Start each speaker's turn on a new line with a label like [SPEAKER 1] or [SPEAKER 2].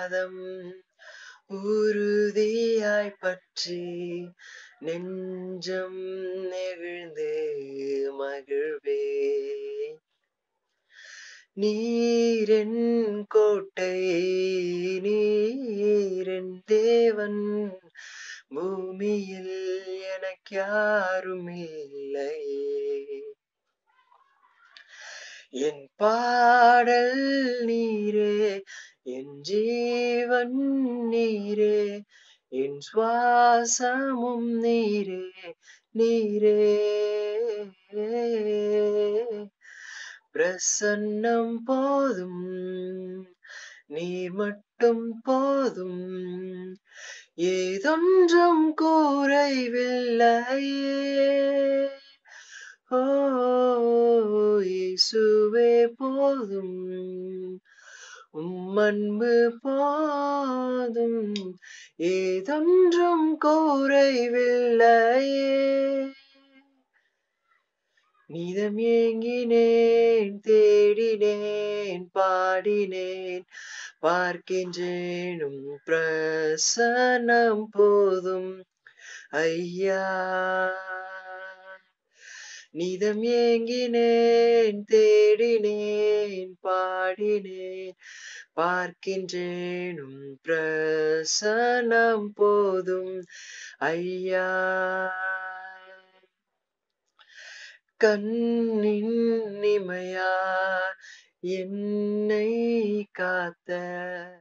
[SPEAKER 1] பாதம் உறுதியாய் பற்றி நெஞ்சம் நெகிழ்ந்து மகிழ்வே நீரென் கோட்டை நீரென் தேவன் பூமியில் எனக்கு யாரும் இல்லையே என் பாடல் நீரே என் ஜீவன் நீரே என் சுவாசமும் நீரே நீரே பிரசன்னம் போதும் நீர் மட்டும் போதும் ஏதொன்றும் கூறைவில்லையே ஓ இயேசுவே போதும் உம் அன்பு போதும் ஏதொன்றும் கூறைவில்லையே நீதம் ஏங்கினேன் தேடினேன் பாடினேன் பார்க்கின்றேனும் பிரசனம் போதும் ஐயா நிதம் ஏங்கினேன் தேடினேன் பாடினேன் பார்க்கின்றேனும் பிரசனம் போதும் ஐயா கண்ணின் நிமையா என்னை காத்த